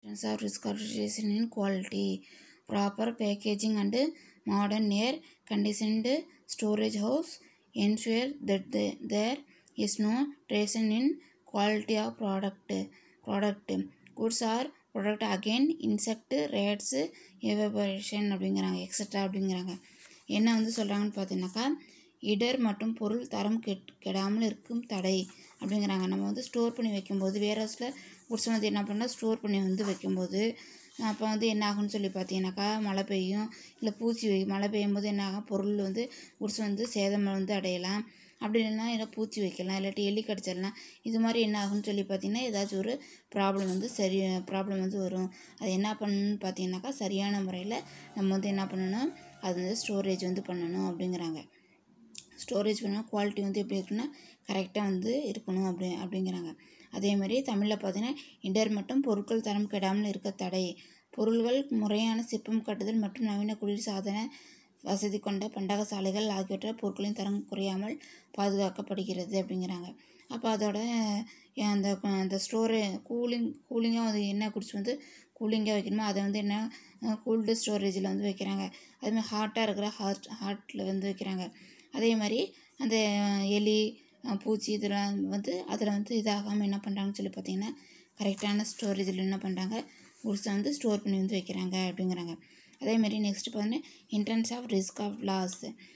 Importance of risk reduction in quality, proper packaging and modern air conditioned storage house ensure that the- there is no deterioration in quality of product. product. Goods are product again insect rats evaporation அப்படிங்கிறாங்க extra அப்படிங்கிறாங்க என்ன வந்து சொல்கிறாங்கன்னு பார்த்தீங்கன்னாக்கா இடர் மற்றும் பொருள் தரம் கெட் கெடாமல் இருக்கும் தடை அப்படிங்கிறாங்க நம்ம வந்து ஸ்டோர் பண்ணி வைக்கும்போது வேர் ஹவுஸில் குட்ஸ் வந்து என்ன பண்ணால் ஸ்டோர் பண்ணி வந்து வைக்கும்போது அப்போ வந்து என்ன ஆகும்னு சொல்லி பார்த்தீங்கன்னாக்கா மழை பெய்யும் இல்லை பூச்சி வை மழை பெய்யும் போது என்ன ஆகும் பொருள் வந்து குட்ஸ் வந்து சேதம் வந்து அடையலாம் அப்படி இல்லைன்னா இல்லை பூச்சி வைக்கலாம் இல்லாட்டி எலி கடிச்சிடலாம் இது மாதிரி என்ன ஆகும்னு சொல்லி பார்த்தீங்கன்னா ஏதாச்சும் ஒரு ப்ராப்ளம் வந்து சரி ப்ராப்ளம் வந்து வரும் அது என்ன பண்ணணும்னு பார்த்தீங்கன்னாக்கா சரியான முறையில் நம்ம வந்து என்ன பண்ணணும் அது வந்து ஸ்டோரேஜ் வந்து பண்ணணும் அப்படிங்கிறாங்க ஸ்டோரேஜ் பண்ணால் குவாலிட்டி வந்து எப்படி இருக்குன்னா கரெக்டாக வந்து இருக்கணும் அப்படி அப்படிங்கிறாங்க அதே மாதிரி தமிழில் பார்த்தீங்கன்னா இடர் மற்றும் பொருட்கள் தரம் கெடாமல் இருக்க தடை பொருள்கள் முறையான சிற்பம் கட்டுதல் மற்றும் நவீன குளிர் சாதன வசதி கொண்ட பண்டக சாலைகள் ஆகியவற்றை பொருட்களின் தரம் குறையாமல் பாதுகாக்கப்படுகிறது அப்படிங்கிறாங்க அப்போ அதோட அந்த அந்த ஸ்டோரு கூலிங் கூலிங்காக வந்து என்ன குடிச்சு வந்து கூலிங்காக வைக்கணுமோ அதை வந்து என்ன கூல்டு ஸ்டோரேஜில் வந்து வைக்கிறாங்க அதுமாதிரி ஹாட்டாக இருக்கிற ஹாட் ஹாட்டில் வந்து வைக்கிறாங்க அதே மாதிரி அந்த எலி பூச்சி இதெல்லாம் வந்து அதில் வந்து இதாகாமல் என்ன பண்ணுறாங்கன்னு சொல்லி பார்த்தீங்கன்னா கரெக்டான ஸ்டோரேஜில் என்ன பண்ணுறாங்க குட்ஸை வந்து ஸ்டோர் பண்ணி வந்து வைக்கிறாங்க அப்படிங்கிறாங்க அதே மாதிரி நெக்ஸ்ட் பார்த்தீங்கன்னா instance of risk of loss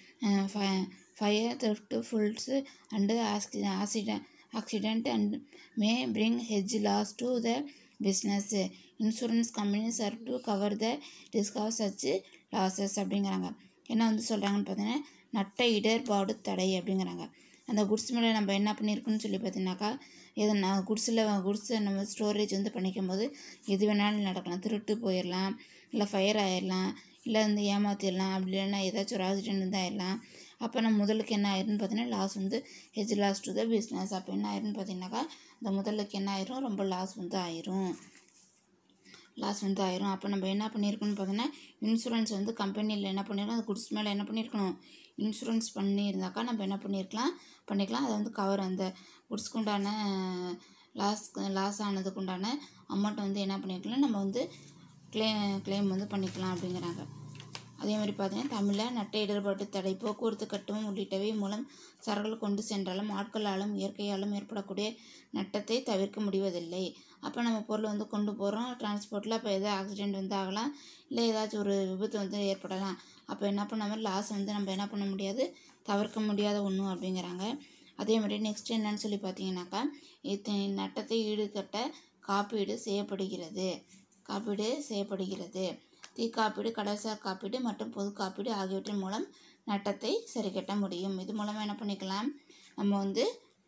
fire theft floods and ஆக்சி ஆக்சிட accident and may bring huge loss to the business insurance companies are to cover the risk of such losses அப்படிங்கிறாங்க என்ன வந்து சொல்கிறாங்கன்னு பார்த்தீங்கன்னா நட்ட இடர்பாடு தடை அப்படிங்கிறாங்க அந்த குட்ஸ் மேலே நம்ம என்ன பண்ணியிருக்கோம்னு சொல்லி பார்த்தீங்கன்னாக்கா எது நான் குட்ஸில் குட்ஸை நம்ம ஸ்டோரேஜ் வந்து பண்ணிக்கும் போது எது வேணாலும் நடக்கலாம் திருட்டு போயிடலாம் இல்லை ஃபயர் ஆயிடலாம் இல்லை வந்து ஏமாற்றிடலாம் அப்படி இல்லைன்னா ஏதாச்சும் ஒரு ஆக்சிடென்ட் வந்து ஆயிடலாம் அப்போ நம்ம முதலுக்கு என்ன ஆயிருன்னு பார்த்தீங்கன்னா லாஸ் வந்து huge loss to the business அப்போ என்ன ஆயிருன்னு பார்த்தீங்கன்னாக்கா அந்த முதலுக்கு என்ன ஆயிரும் ரொம்ப லாஸ் வந்து ஆயிரும் லாஸ் வந்து ஆயிரும் அப்போ நம்ம என்ன பண்ணியிருக்கோம்னு பார்த்தீங்கன்னா இன்சூரன்ஸ் வந்து கம்பெனியில் என்ன பண்ணியிருக்கோம் அந்த குட்ஸ் மேலே என்ன பண்ணியிருக்கணும் இன்சூரன்ஸ் பண்ணியிருந்தாக்கா நம்ம என்ன பண்ணியிருக்கலாம் பண்ணிக்கலாம் அதை வந்து கவர் அந்த குட்ஸ்க்கு உண்டான லாஸ் லாஸ் ஆனதுக்கு உண்டான அமௌண்ட்டை வந்து என்ன பண்ணியிருக்கலாம் நம்ம வந்து க்ளே கிளைம் வந்து பண்ணிக்கலாம் அப்படிங்கிறாங்க அதே மாதிரி பார்த்தீங்கன்னா தமிழில் நட்ட இடர்பாட்டு தடை போக்குவரத்து கட்டணம் உள்ளிட்டவை மூலம் சரக்குகள் கொண்டு சென்றாலும் ஆட்களாலும் இயற்கையாலும் ஏற்படக்கூடிய நட்டத்தை தவிர்க்க முடிவதில்லை அப்போ நம்ம பொருள் வந்து கொண்டு போகிறோம் டிரான்ஸ்போர்ட்டில் அப்போ எதாவது ஆக்சிடெண்ட் வந்து ஆகலாம் இல்லை ஏதாச்சும் ஒரு விபத்து வந்து ஏற்படலாம் அப்போ என்ன பண்ண மாதிரி லாஸ் வந்து நம்ம என்ன பண்ண முடியாது தவிர்க்க முடியாத ஒன்றும் அப்படிங்கிறாங்க அதே மாதிரி நெக்ஸ்ட் என்னன்னு சொல்லி பார்த்தீங்கன்னாக்கா இத்தனை நட்டத்தை ஈடுகட்ட காப்பீடு செய்யப்படுகிறது காப்பீடு செய்யப்படுகிறது தீ காப்பீடு கடல்சார் காப்பீடு மற்றும் பொது காப்பீடு ஆகியவற்றின் மூலம் நட்டத்தை சரி கட்ட முடியும் இது மூலமாக என்ன பண்ணிக்கலாம் நம்ம வந்து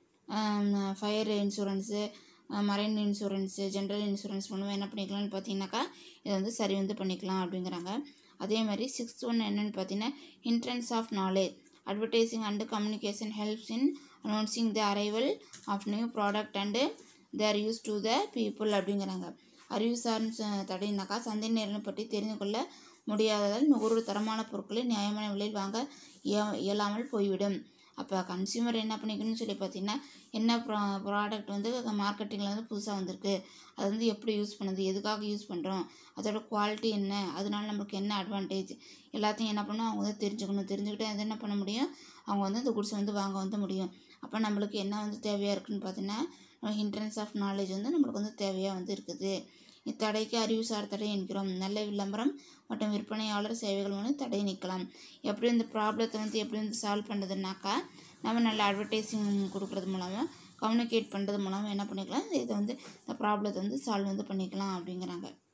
fire insurance marine insurance general insurance மூலமாக என்ன பண்ணிக்கலாம்னு பார்த்தீங்கன்னாக்கா இதை வந்து சரி வந்து பண்ணிக்கலாம் அப்படிங்கிறாங்க அதே மாதிரி சிக்ஸ்த் ஒன் என்னென்னு பார்த்தீங்கன்னா instance of knowledge advertising and communication helps in announcing the arrival of new product and their use to the people அப்படிங்கிறாங்க அறிவுசார் தடையினாக்கா சந்தை நேரம் பற்றி தெரிந்து கொள்ள முடியாததால் நுகர்வோர் தரமான பொருட்களை நியாயமான விலையில் வாங்க இயலாமல் போய்விடும் அப்போ கன்சியூமர் என்ன பண்ணிக்கணும்னு சொல்லி பார்த்தீங்கன்னா என்ன ப்ரா ப்ராடக்ட் வந்து மார்க்கெட்டிங்கில் வந்து புதுசாக வந்திருக்கு அது வந்து எப்படி யூஸ் பண்ணுது எதுக்காக யூஸ் பண்ணுறோம் அதோட குவாலிட்டி என்ன அதனால நம்மளுக்கு என்ன அட்வான்டேஜ் எல்லாத்தையும் என்ன பண்ணணும் அவங்க வந்து தெரிஞ்சுக்கணும் தெரிஞ்சுக்கிட்டு அது என்ன பண்ண முடியும் அவங்க வந்து அந்த குட்ஸ் வந்து வாங்க வந்து முடியும் அப்போ நம்மளுக்கு என்ன வந்து தேவையாக இருக்குதுன்னு பார்த்தீங்கன்னா ஹிண்ட்ரன்ஸ் ஆஃப் நாலேஜ் வந்து நம்மளுக்கு வந்து தேவையாக வந்து இருக்குது இத்தடைக்கு அறிவுசார் தடை என்கிறோம் நல்ல விளம்பரம் மற்றும் விற்பனையாளர் சேவைகள் வந்து தடை நீக்கலாம் எப்படி இந்த ப்ராப்ளத்தை வந்து எப்படி வந்து சால்வ் பண்ணுறதுனாக்கா நம்ம நல்ல அட்வர்டைஸிங் கொடுக்குறது மூலமாக கம்யூனிகேட் பண்ணுறது மூலமாக என்ன பண்ணிக்கலாம் இதை வந்து இந்த ப்ராப்ளத்தை வந்து சால்வ் வந்து பண்ணிக்கலாம் அப்படிங்கிறாங்க